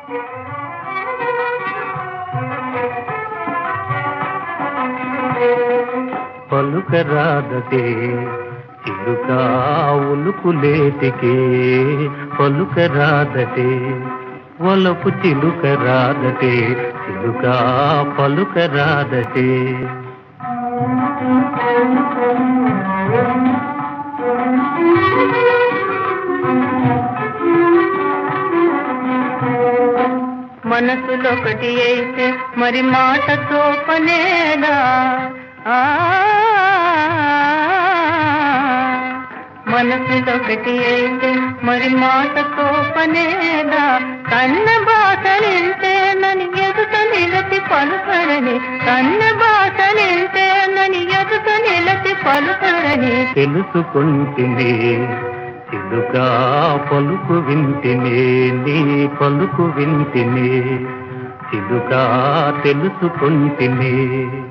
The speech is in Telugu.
పలుకరాదటే చిలుక ఉలుకులేటికే పలుకరాదటే ఒలపు చిలుక రాదటే చిలుక పలుకరాదటే మనసులొకటి అయితే మరి మాటతో పనేలా ఆ మనసులొకటి అయితే మరి మాటతో పనేలా కన్న బాసలింటేనని ఎదుట నిలచి పలుకడని కన్న బాసలింటేనని ఎదుట నిలచి పలుకడని తెలుసుకుంటినే చిలుక పలుకు వింటినే నీ పలుకు వింటినే చిలుక తెలుసుకుంటినే